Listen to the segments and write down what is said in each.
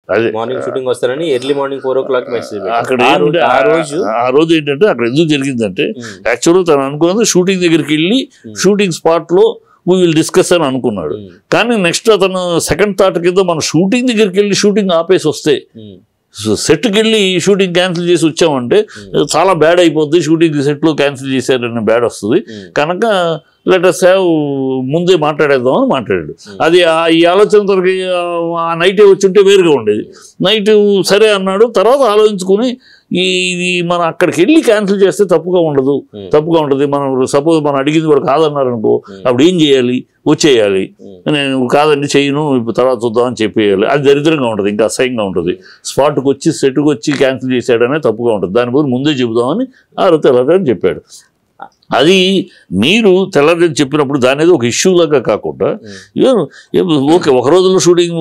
అదే morning shooting వస్తారని early morning four o'clock message అక్కడ ఆ ఏంటంటే రోజు- ఆ రోజు ఆ రోజు ఏంటంటే అక్కడ ఎందుకు జరిగిందంటే ఉమ్, యాక్చువల్గా తను అనుకున్నది షూటింగ్ దగ్గరికి వెళ్ళి షూటింగ్ స్పాట్ లో వీ విల్ డిస్కస్ అని అనుకున్నాడు ఉమ్, కానీ నెక్స్ట్ అతను సెకండ్ థాట్ కింద మన షూటింగ్ దగ్గరికి వెళ్ళి షూటింగ్ ఆపేసి వస్తే ఉమ్, సెట్కి వెళ్ళి షూటింగ్ క్యాన్సిల్ చేసి వచ్చామంటే చాలా బ్యాడ్ అయిపోద్ది షూటింగ్ సెట్లో క్యాన్సిల్ చేశారని బ్యాడ్ వస్తుంది ఉమ్, కనుక లెటర్స్ హ్యావ్ ముందే మాట్లాడేద్దాం అని మాట్లాడాడు అది ఆ- ఈ ఆలోచన తనకి ఆ నైటే వచ్చి ఉంటే వేరుగా ఉండేది నైట్ సరే అన్నాడు తర్వాత ఆలోచించుకుని ఈ ఇది మనం అక్కడికి వెళ్ళి క్యాన్సిల్ చేస్తే తప్పుగా ఉండదు Hmm. తప్పుగా ఉంటుంది మనం సపోజ్ మనం అడిగింది కూడా కాదన్నారు అనుకో Hmm. అప్పుడు ఏం చేయాలి వచ్చేయాలి ఉమ్, నేను కాదండి చేయను ఇప్పుడు తర్వాత చూద్దామని చెప్పేయాలి అది దరిద్రంగా ఉంటుంది ఇంకా అసహ్యంగా ఉంటుంది స్పాట్కి వచ్చి సెట్కి వచ్చి క్యాన్సిల్ చేశాడనే తప్పుగా ఉంటుంది దాని బదులు ముందే చెబుదామని ఆరు తెల్లదని చెప్పాడు అది మీరు తెల్లదని చెప్పినప్పుడు దాని ఏదో ఒక ఇష్యూ లాగా కాకుండా ఉమ్, ఏం- ఏం ఓకే ఒక రోజులో షూటింగ్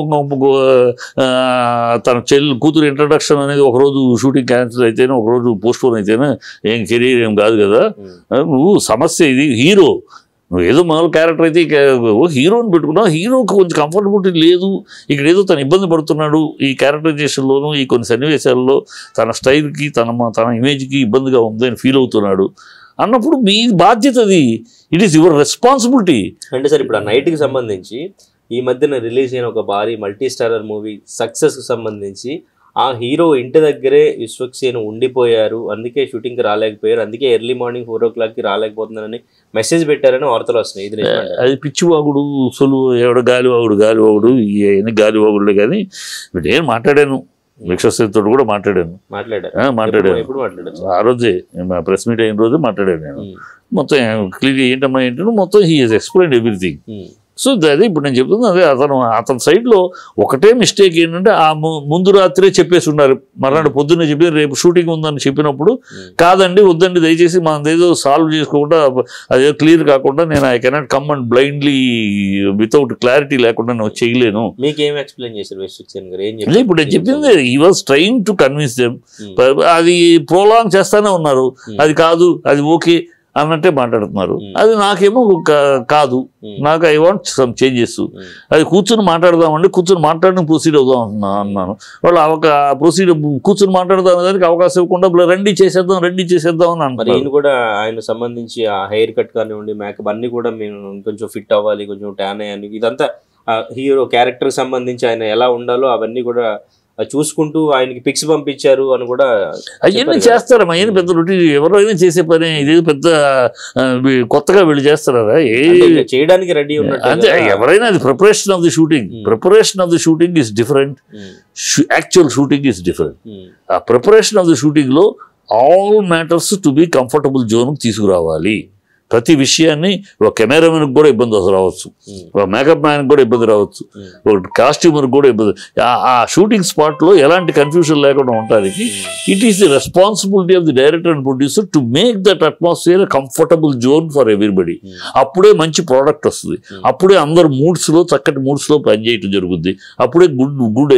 ఆ, తన చెల్లి కూతురు ఇంట్రడక్షన్ అనేది ఒక రోజు షూటింగ్ క్యాన్సిల్ అయితేనే ఒక రోజు పోస్ట్ పోన్ అయితేనే ఏం కెరీర్ ఏం కాదు కదా ఉమ్, ఆ, నువ్వు సమస్య ఇది హీరో నువ్వు ఏదో మామూలు క్యారెక్టర్ అయితే ఇక ఓ హీరోని పెట్టుకున్నావు హీరోకి కొంచెం కంఫర్టబిలిటీ లేదు ఇక్కడ ఏదో తను ఇబ్బంది పడుతున్నాడు ఈ క్యారెక్టరైజేషన్లోనూ ఈ కొన్ని సన్నివేశాల్లో తన స్టైల్కి తన మా- తన ఇమేజ్కి ఇబ్బందిగా ఉంది అని ఫీల్ అవుతున్నాడు అన్నప్పుడు మీ బాధ్యత అది ఇట్ ఈస్ యువర్ రెస్పాన్సిబిలిటీ అంటే సార్ ఇప్పుడు ఆ నైట్ కి సంబంధించి ఈ మధ్యన రిలీజ్ అయిన ఒక భారీ మల్టీ స్టారర్ మూవీ సక్సెస్ కి సంబంధించి ఆ హీరో ఇంటి దగ్గరే విశ్వక్సేన్ ఉండిపోయారు అందుకే షూటింగ్ కి రాలేకపోయారు అందుకే early morning four o'clock కి రాలేకపోతున్నారని మెసేజ్ పెట్టారని వార్తలు వస్తున్నాయి ఇది నిజమేనా? అది పిచ్చివాగుడు సులువు ఎవడ గాలివాగుడు గాలివాగుడు ఇవన్నీ గాలివాగుడులే కానీ ఇప్పుడు నేను మాట్లాడాను విశ్వసేతో కూడా మాట్లాడాను మాట్లాడారు ఆ, మాట్లాడాను ఎప్పుడు- ఎప్పుడు మాట్లాడారు ఆ రోజే మా ప్రెస్ మీట్ అయిన రోజు మాట్లాడాను నేను ఉమ్, మొత్తం క్లియర్ ఏంటమ్మా ఏంటంటే మొత్తం he he's explain everything um, so అదే ఇప్పుడు నేను చెప్తుంది అదే అతను అతని సైడ్లో ఒకటే మిస్టేక్ ఏంటంటే ఆ ము- ముందు రాత్రే చెప్పేసి ఉన్నారు మర్నాడు పొద్దున్నే చెప్పి రేపు షూటింగ్ ఉందని చెప్పినప్పుడు ఉమ్, కాదండి వద్దండి దయచేసి మనం ఏదో సాల్వ్ చేసుకోకుండా అదే క్లియర్ కాకుండా నేను I cannot come and blindly without clarity లేకుండా నేను చేయలేను మీకు ఏం ఎక్స్ప్లెయిన్ చేశారు విశ్వక్సేన్ గారు ఏం అదే చెప్పారు ఇప్పుడు నేను చెప్పింది ఈ was trying to convince them um, అది ప్రోలాంగ్ చేస్తానే ఉన్నారు Hmm. అది కాదు అది ఓకే అన్నట్టే మాట్లాడుతున్నారు Hmm. అది నాకేమో కా- కాదు ఉమ్, నాకు I want some changes um, అది కూర్చొని మాట్లాడదామండి కూర్చొని మాట్లాడిన ప్రొసీడ్ అవుదాం అన్నా అన్నాను వాళ్ళు ఒక ప్రొసీడ్ కూర్చొని మాట్లాడదాం దానికి అవకాశం ఇవ్వకుండా "బ్ల, రండి చేసేద్దాం రండి చేసేద్దాం అని మరి అంటారు ఈయన కూడా ఆయన సంబంధించి ఆ హెయిర్ కట్ కానివ్వండి మేకప్ అన్ని కూడా మేము కొంచెం ఫిట్ అవ్వాలి కొంచెం ట్యాన్ అయ్యాలి ఇదంతా హీరో క్యారెక్టర్ సంబంధించి ఆయన ఎలా ఉండాలో అవన్నీ కూడా ఆ చూసుకుంటూ ఆయనకి పిక్స్ పంపించారు అని కూడా అవన్నీ చెప్పారు కదా. చేస్తారమ్మా ఏం పెద్ద రొటీన్ ఎవరైనా చేసే పని ఇది పెద్ద ఆ, వీ- కొత్తగా వీళ్ళు చేస్తారా ఏ అంటే ఇంకా చేయడానికి రెడీ ఉన్నట్టు అంటే ఎవరైనా అది preparation of the shooting Hmm. Preparation of the shooting is different actual shooting is different ఆ ప్రిపరేషన్ ఆఫ్ ది షూటింగ్లో all matters to be comfortable zone తీసుకురావాలి ప్రతి విషయాన్ని ఒక కెమెరామెన్కి కూడా ఇబ్బంది వస్తు- రావచ్చు ఒక మేకప్ మ్యాన్కి కూడా ఇబ్బంది రావచ్చు ఒక కాస్ట్యూమర్కి కూడా ఇబ్బంది ఆ- ఆ షూటింగ్ స్పాట్లో ఎలాంటి కన్ఫ్యూజన్ లేకుండా ఉండడానికి it is the responsibility of the director and producer to make that atmosphere comfortable zone for everybody అప్పుడే మంచి ప్రోడక్ట్ వస్తుంది అప్పుడే అందరు మూడ్స్లో చక్కటి మూడ్స్లో పనిచేయటం జరుగుద్ది అప్పుడే గుడ్ గుడ్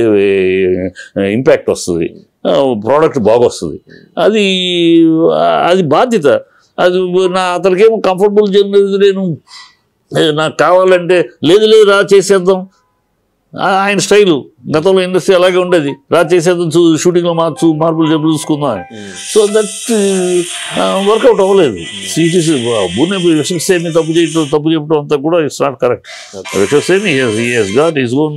ఇంపాక్ట్ వస్తుంది ప్రోడక్ట్ బాగొస్తుంది అది అది బాధ్యత అది నా అతనికేమో కంఫర్టబుల్ జోన్ లేదు నేను ఏ, నాకు కావాలంటే లేదు లేదు రా చేసేద్దాం ఆ- ఆయన స్టైలు గతంలో ఇండస్ట్రీ అలాగే ఉండేది రా చేసేద్దాం చూ షూటింగ్లో మార్చు మార్పులు చెప్పు చూసుకుందాం అని. సో దట్ వర్కౌట్ అవ్వలేదు సిటీస్ బూనే విశ్వసేని తప్పు చేయటం తప్పు చెప్పడం అంతా కూడా ఇట్స్ నాట్ కరెక్ట్ విశ్వసేని he's got his own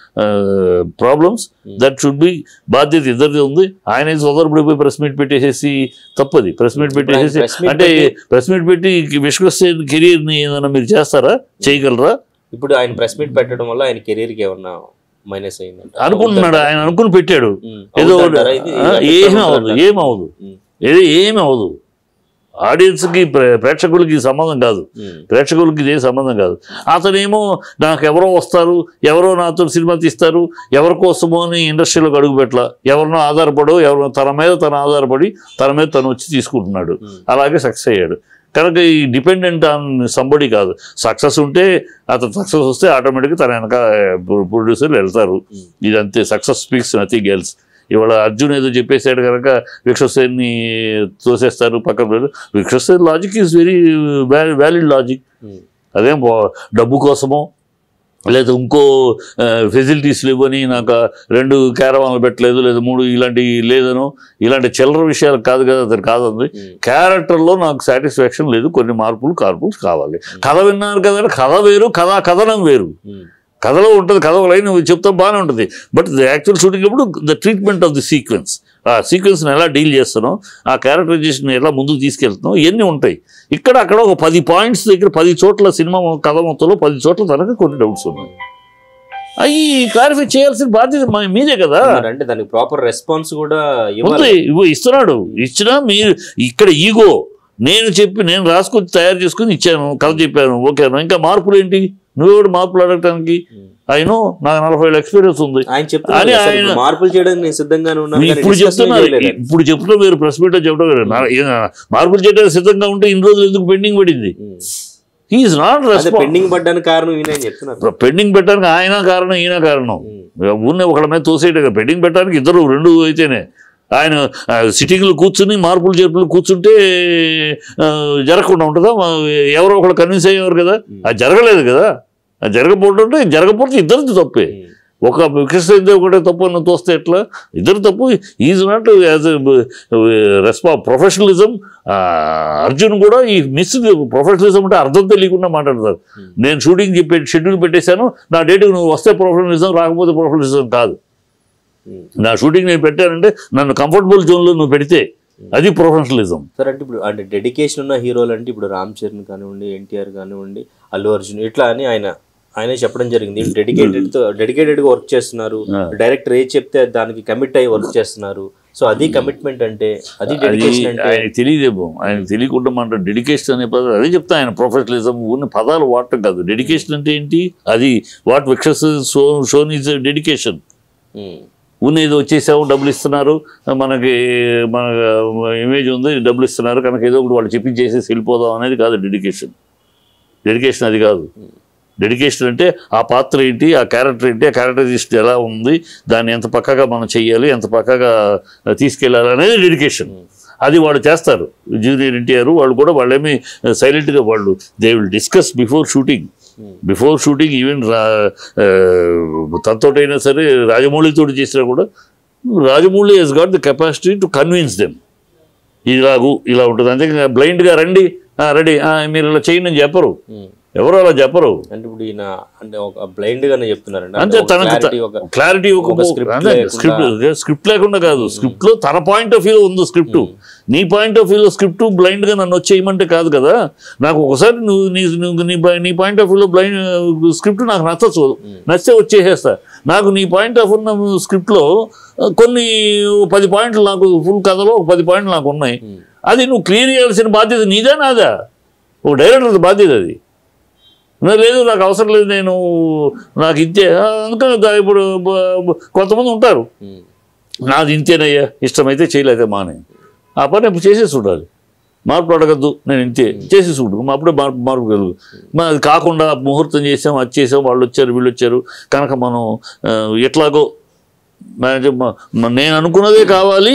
problems that should be బాధ్యత ఇద్దరిది ఉంది ఆయన సోదరుడిపోయి ప్రెస్ మీట్ పెట్టేసేసి తప్పది ప్రెస్ మీట్ ఇప్పుడు ఆయన పెట్టేసేసి press meet అంటే పెట్టి- ప్రెస్ మీట్ పెట్టి విశ్వసేన్ కెరీర్ని ఏదైనా మీరు చేస్తారా చేయగలరా ఇప్పుడు ఆయన ప్రెస్ మీట్ పెట్టడం వల్ల ఆయన కెరీర్ కి ఏమన్నా మైనస్ అయిందంట అనుకుంటున్నాడు ఆయన అనుకుని పెట్టాడు ఉమ్, ఏదో అవుతుంటారా ఇది? ఆ, ఇది ఏమీ ఎక్కడ అవ్వదు ఉంటుందంటారా? ఏమవ్వదు ఉమ్, ఏది ఏమీ అవ్వదు ఆడియన్స్కి ప్రే- ప్రేక్షకులకి సంబంధం కాదు ఉమ్, ప్రేక్షకులకి ఇదే సంబంధం కాదు అతనేమో నాకు ఎవరో వస్తారు ఎవరో నాతో సినిమా తీస్తారు ఎవరి కోసమో అని ఇండస్ట్రీలోకి అడుగు పెట్టలా ఎవరినో ఆధారపడో ఎవరినో తన మీద తను ఆధారపడి తన మీద తను వచ్చి తీసుకుంటున్నాడు ఉమ్. అలాగే సక్సెస్ అయ్యాడు కనుక ఈ డిపెండెంట్ ఆన్ సంబడి కాదు సక్సెస్ ఉంటే అతను సక్సెస్ వస్తే ఆటోమేటిక్గా తన వెనక ప్రొడ్యూసర్లు వెళ్తారు ఉమ్. ఇదంతే సక్సెస్ స్పీక్స్ నథింగ్ ఎల్స్ ఇవాళ అర్జున్ ఏదో చెప్పేశాడు కనుక విక్షసేన్ని తోసేస్తారు పక్కన పెడతారు. Vishwaksen logic is very valid logic um. అదేం బా- డబ్బు కోసమో లేదా ఇంకో ఫెసిలిటీస్ లేవని నాకు ఆ రెండు క్యారవాన్లు పెట్టలేదు లేదా మూడు ఇలాంటి లేదనో ఇలాంటి చిల్లర విషయాలు కాదు కదా అతను కాదండి క్యారెక్టర్లో నాకు సాటిస్ఫాక్షన్ లేదు కొన్ని మార్పులు కార్పులు కావాలి కథ విన్నారు కదా కథ వేరు కథ కథనం వేరు కథలో ఉంటుంది కథ ఒక లైన్ చెప్తాం బాగానే ఉంటుంది బట్ ద యాక్చువల్ షూటింగ్ అప్పుడు the treatment of the sequence ఆ సీక్వెన్స్ని ఎలా డీల్ చేస్తున్నాం ఆ క్యారెక్టరైజేషన్ ఎలా ముందుకు తీసుకెళ్తున్నాం ఇవన్నీ ఉంటాయి ఇక్కడ అక్కడ ఒక పది పాయింట్స్ దగ్గర పది చోట్ల సినిమా కథ మొత్తంలో పది చోట్ల తనకు కొన్ని డౌట్స్ ఉన్నాయి అవి క్లారిఫై చేయాల్సిన బాధ్యత మా- మీదే కదా మరి అంటే దానికి ప్రాపర్ రెస్పాన్స్ కూడా ఉంది ఇవ్వాలి ఇవ్వ ఇస్తున్నాడు ఇచ్చినా మీరు ఇక్కడ ఈగో నేను చెప్పి నేను రాసుకొని తయారు చేసుకుని ఇచ్చాను కథ చెప్పాను ఓకేను ఇంకా మార్పులు ఏంటి నువ్వు కూడా మార్పులు అడగటానికి అయినో నాకు నలభై ఏళ్ళ ఎక్స్పీరియన్స్ ఉంది ఆయన చెప్తున్నారు అని కదా, సార్, ఆయన- ఇప్పుడు మార్పులు చేయడానికి నేను సిద్ధంగానే ఉన్నాను కానీ ఇప్పుడు discuss చెప్తున్నారు చేయలేదు. ఇప్పుడు చెప్తున్నా మీరు ప్రెస్ మీట్ చెప్పడం వేరు. నా- ఏ- మార్పులు చేయడానికి సిద్ధంగా ఉంటే ఇన్ని రోజులు ఎందుకు పెండింగ్ పడింది ఉమ్. హీఈస్ నాట్ అదే రెస్పాన్స్ పెండింగ్ పడ్డానికి కారణం ఈయన అని చెప్తున్నారు పెండింగ్ పెట్టడానికి ఆయన కారణం ఈయన కారణం ఉమ్. ఊరినే ఒకళ్ళ మీద తోసేయటం పెండింగ్ పెట్టడానికి ఇద్దరు రెండు అయితేనే ఆయన ఆ, సిట్టింగ్లు కూర్చుని మార్పులు చేర్పులు కూర్చుంటే ఆ, జరగకుండా ఉంటుందా మా- ఎవరో ఒకళ్ళు కన్విన్స్ అయ్యేవారు కదా అది జరగలేదు కదా అది జరగకపోతుంటే జరగకపోతే ఇద్దరిది తప్పే ఉమ్. ఒక కృష్ణదేవ్ ఒకటే తప్పు అని తోస్తే ఎట్లా ఇద్దరు తప్పు ఈజ్ నాట్ యాజ్ రెస్పా ప్రొఫెషనలిజం అర్జున్ కూడా ఈ మిస్ ప్రొఫెషనలిజం అంటే అర్థం తెలియకుండా మాట్లాడతారు నేను షూటింగ్ చెప్పే షెడ్యూల్ పెట్టేశాను నా డేట్కి నువ్వు వస్తే ప్రొఫెషనలిజం రాకపోతే ప్రొఫెషనలిజం కాదు ఉమ్. నా షూటింగ్ నేను పెట్టానంటే నన్ను కంఫర్టబుల్ జోన్లో నువ్వు పెడితే అది ప్రొఫెషనలిజం సార్ అంటే ఇప్పుడు అంటే డెడికేషన్ ఉన్న హీరోలు అంటే ఇప్పుడు రామ్ చరణ్ కానివ్వండి ఎన్టీఆర్ కానివ్వండి అల్లు అర్జున్ ఇట్లా అని ఆయన ఆయనే చెప్పడం జరిగింది డెడికేటెడ్ తో డెడికేటెడ్ గా వర్క్ చేస్తున్నారు డైరెక్టర్ ఏది చెప్తే దానికి కమిట్ అయ్యి వర్క్ చేస్తున్నారు సో అది కమిట్మెంట్ అంటే అది అది డెడికేషన్ అంటే ఆయనకు తెలియదేమో ఆయన తెలియకుండా మాట డెడికేషన్ అనే పదం అదే చెప్తా ఆయన ప్రొఫెషనలిజం ఉన్న పదాలు వాడటం కాదు డెడికేషన్ అంటే ఏంటి అది వాట్ విక్షస్ so shown is dedication um. ఉన్నది వచ్చేసాము డబ్బులు ఇస్తున్నారు మనకి మన ఇమేజ్ ఉంది డబ్బులు ఇస్తున్నారు కనుక ఏదో ఒకటి వాళ్ళు చెప్పించేసేసి వెళ్ళిపోదాం అనేది కాదు డెడికేషన్ డెడికేషన్ అది కాదు డెడికేషన్ అంటే ఆ పాత్ర ఏంటి ఆ క్యారెక్టర్ ఏంటి ఆ క్యారెక్టరైజేషన్ ఎలా ఉంది దాన్ని ఎంత పక్కగా మనం చెయ్యాలి ఎంత పక్కగా తీసుకెళ్ళాలి అనేది డెడికేషన్ అది వాళ్ళు చేస్తారు జూనియర్ ఎన్టీఆర్ వాళ్ళు కూడా వాళ్ళేమి సైలెంట్గా వాళ్ళు they will discuss before shooting before shooting even రా తనతోటైనా సరే రాజమౌళితో చేసినా కూడా Rajamouli he's got the capacity to convince them ఇలాగు ఇలా ఉంటుంది అంతే బ్లైండ్గా రండి రెడీ మీరు ఇలా చేయండి అని చెప్పరు ఉమ్. ఎవరు అలా చెప్పరు అంటే ఇప్పుడు ఈయన అంటే ఒక బ్లైండ్ గానే చెప్తున్నారండి అంతే అంటే ఒక తనకు clarity, ఒక క్లారిటీ ఒక ఒక script స్క్రిప్ట్ లేకుండా- స్క్రిప్ట్ లేకుండా కాదు స్క్రిప్ట్ లో తన పాయింట్ ఆఫ్ వ్యూ ఉంది స్క్రిప్ట్ నీ పాయింట్ ఆఫ్ వ్యూలో స్క్రిప్ట్ బ్లైండ్ గా నన్ను వచ్చేయమంటే కాదు కదా నాకు ఒకసారి నువ్వు నీ నువ్వు నీ పా- నీ పాయింట్ ఆఫ్ వ్యూలో బ్లైండ్ స్క్రిప్ట్ నాకు నచ్చచ్చు నచ్చితే వచ్చేసేస్తా నాకు నీ పాయింట్ ఆఫ్ ఉన్న స్క్రిప్ట్లో కొన్ని పది పాయింట్లు నాకు ఫుల్ కథలో ఒక పది పాయింట్లు నాకు ఉన్నాయి అది నువ్వు క్లియర్ చేయాల్సిన బాధ్యత నీదా నాదా ఓ డైరెక్టర్ బాధ్యత అది నా లేదు నాకు అవసరం లేదు నేను నాకు ఇంతే ఆ, అందుకని దా- ఇప్పుడు బ- బ- కొంతమంది ఉంటారు ఉమ్. నాది ఇంతేనయ్యా ఇష్టమైతే చేయలేదే మానే ఆ పని ఇప్పుడు చేసేసి ఉండాలి మార్పు అడగద్దు నేను ఇంతే చేసేసి ఉండు మా అప్పుడే మార్పు మార్పు కలుగు మా అది కాకుండా ముహూర్తం చేసాం అది చేసాం వాళ్ళు వచ్చారు వీళ్ళు వచ్చారు కనుక మనం ఆ, ఎట్లాగో మేనేజర్ మ- మ- నేను అనుకున్నదే కావాలి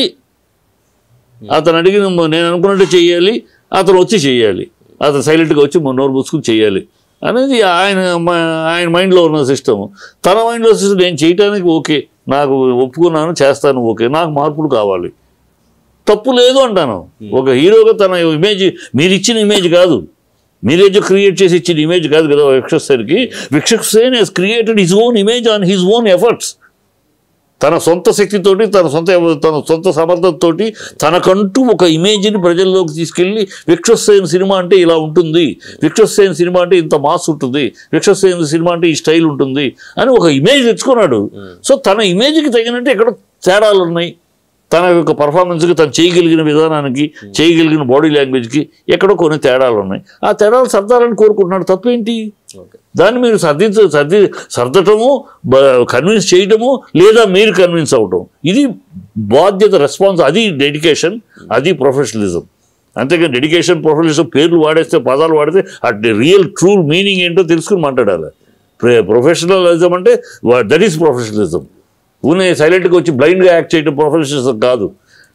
అతను అడిగిన మ- నేను అనుకున్నట్టే చెయ్యాలి అతను వచ్చి చెయ్యాలి అతను సైలెంట్గా వచ్చి మన నోరు మూసుకుని చెయ్యాలి అనేది ఆయన మ- ఆయన మైండ్లో ఉన్న సిస్టమ్ తన మైండ్లో సిస్టమ్ నేను చేయటానికి ఓకే నాకు ఒప్పుకున్నాను చేస్తాను ఓకే నాకు మార్పులు కావాలి తప్పు లేదు అంటాను ఒక హీరోగా తన ఇమేజ్ మీరు ఇచ్చిన ఇమేజ్ కాదు మీరేజో క్రియేట్ చేసి ఇచ్చిన ఇమేజ్ కాదు కదా విక్షక్ సేన్కి Vishwak Sen he's created his own image on his own efforts తన సొంత శక్తితోటి తన సొంత తన సొంత సమర్థతతోటి తనకంటూ ఒక ఇమేజ్ని ప్రజల్లోకి తీసుకెళ్ళి విక్షసేన్ సినిమా అంటే ఇలా ఉంటుంది విక్షసేన్ సినిమా అంటే ఇంత మాస్ ఉంటుంది విక్షసేన్ సినిమా అంటే ఈ స్టైల్ ఉంటుంది అని ఒక ఇమేజ్ తెచ్చుకున్నాడు సో తన ఇమేజ్కి తగినట్టు ఎక్కడ తేడాలు ఉన్నాయి తన యొక్క పర్ఫార్మెన్స్కి తను చేయగలిగిన విధానానికి చేయగలిగిన బాడీ లాంగ్వేజ్కి ఎక్కడో కొన్ని తేడాలు ఉన్నాయి ఆ తేడాలు సర్దాలని కోరుకుంటున్నాడు తప్పేంటి ఓకే దాన్ని మీరు సర్దించ సర్ది సర్దటము కన్విన్స్ చేయటము లేదా మీరు కన్విన్స్ అవటం ఇది బాధ్యత రెస్పాన్స్ అది డెడికేషన్ అది ప్రొఫెషనలిజం అంతేకాని డెడికేషన్ ప్రొఫెషనలిజం పేర్లు వాడేస్తే పదాలు వాడితే అట్ రియల్ ట్రూ మీనింగ్ ఏంటో తెలుసుకుని మాట్లాడాలి ప్రొఫెషనలిజం అంటే దట్ ఈస్ ప్రొఫెషనలిజం ఊనే సైలెంట్గా వచ్చి బ్లైండ్గా యాక్ట్ చేయడం ప్రొఫెషనలిజం కాదు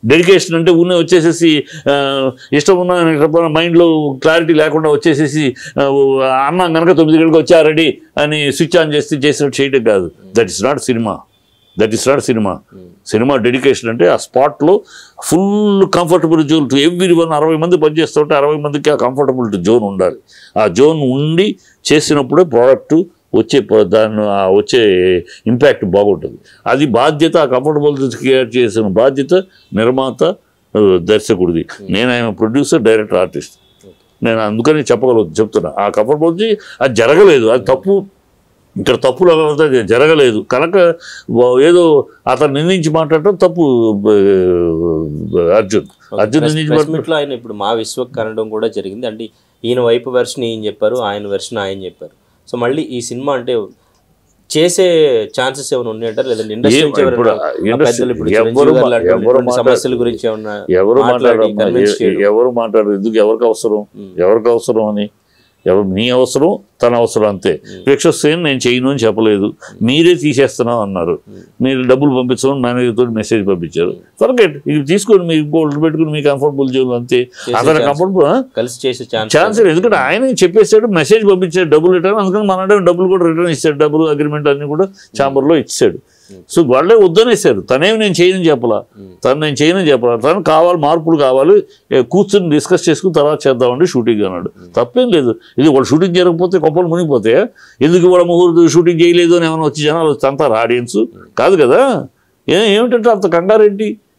డెడికేషన్ అంటే ఉన్న వచ్చేసేసి ఆ, ఇష్టం ఉన్న మైండ్లో క్లారిటీ లేకుండా వచ్చేసేసి ఆ, అన్న కనుక తొమ్మిది గంటలకు వచ్చారడి అని స్విచ్ ఆన్ చేస్తే చేసినట్టు చేయడం కాదు that is not cinema that is not cinema cinema dedication అంటే ఆ స్పాట్లో full comfortable zone to everyone అరవై మంది పనిచేస్తుంటే అరవై మందికి ఆ కంఫర్టబుల్ జోన్ ఉండాలి ఆ జోన్ ఉండి చేసినప్పుడే ప్రోడక్ట్ వచ్చే ప- దాని ఆ వచ్చే ఇంపాక్ట్ బాగుంటుంది అది బాధ్యత ఆ కంఫర్టబుల్ క్రియేట్ చేసిన బాధ్యత నిర్మాత ఆ, దర్శకుడిది నేను ఆయన ప్రొడ్యూసర్ డైరెక్టర్ ఆర్టిస్ట్ నేను అందుకని చెప్పగలుగుతాను చెప్తున్నా ఆ కంఫర్టబుల్ అది జరగలేదు అది తప్పు ఇక్కడ తప్పులు అది జరగలేదు కనుక వా- ఏదో అతను నిందించి మాట్లాడటం తప్పు బ- అర్జున్ అర్జున్ నిందించి ప్రెస్ మాట్లాడటం మీట్లో ఆయన ఇప్పుడు మా విశ్వక్ అనడం కూడా జరిగింది అంటే ఈయన వైపు వెర్షన్ ఈయన చెప్పారు ఆయన వెర్షన్ ఆయన చెప్పారు సో మళ్ళీ ఈ సినిమా అంటే చేసే ఛాన్సెస్ ఏమైనా ఉన్నాయంటారు లేదంటే ఇండస్ట్రీ ఏం నుంచి ఇప్పుడు ఎవరైనా ఆ industry- పెద్దలు ఇప్పుడు ఎవరు చిరంజీవి గారు మా- లాంటి వాళ్ళు ఎవరు ఇటువంటి మాట్లాడ- సమస్యల గురించి ఏమన్నా ఎవరు మాట్లాడి మాట్లాడరు convince చేయడం. ఎవరు మాట్లాడరు ఎందుకు ఎవరికి అవసరం ఉమ్. ఎవరికి అవసరం అని ఎవరు నీ అవసరం తన అవసరం అంతే ప్రేక్షకులు నేను చేయను అని చెప్పలేదు మీరే తీసేస్తున్నాం అన్నారు మీరు డబ్బులు పంపించమని మేనేజర్ తోటి మెసేజ్ పంపించారు ఫర్గెట్ ఇది తీసుకొని మీరు గోల్డ్ పెట్టుకుని మీకు కంఫర్టబుల్ జోన్ అంతే అతను chance. కంఫర్టబుల్ కలిసి చేసే ఛాన్స్ ఛాన్స్ లేదు ఎందుకంటే ఆయన చెప్పేసాడు మెసేజ్ పంపించాడు డబ్బులు రిటర్న్ అందుకని మన డబ్బులు కూడా రిటర్న్ ఇచ్చాడు డబ్బులు అగ్రిమెంట్ అన్ని కూడా ఛాంబర్లో ఇచ్చాడు సో వాళ్ళే వద్దనేసారు తనేమి నేను చేయనని చెప్పలా తను నేను చేయనని చెప్పలా తను కావాలి మార్పులు కావాలి ఏ, కూర్చుని డిస్కస్ చేసుకుని తర్వాత చేద్దామండి షూటింగ్ అన్నాడు తప్పేం లేదు ఇది వాళ్ళు షూటింగ్ జరగకపోతే కొప్పలు మునిగిపోతే ఎందుకు వాళ్ళ ముహూర్తం షూటింగ్ చేయలేదు అని ఏమైనా వచ్చి జనాలు తంతారు ఆడియన్స్ కాదు కదా ఏ ఏమిటంటే అంత కంగారేంటి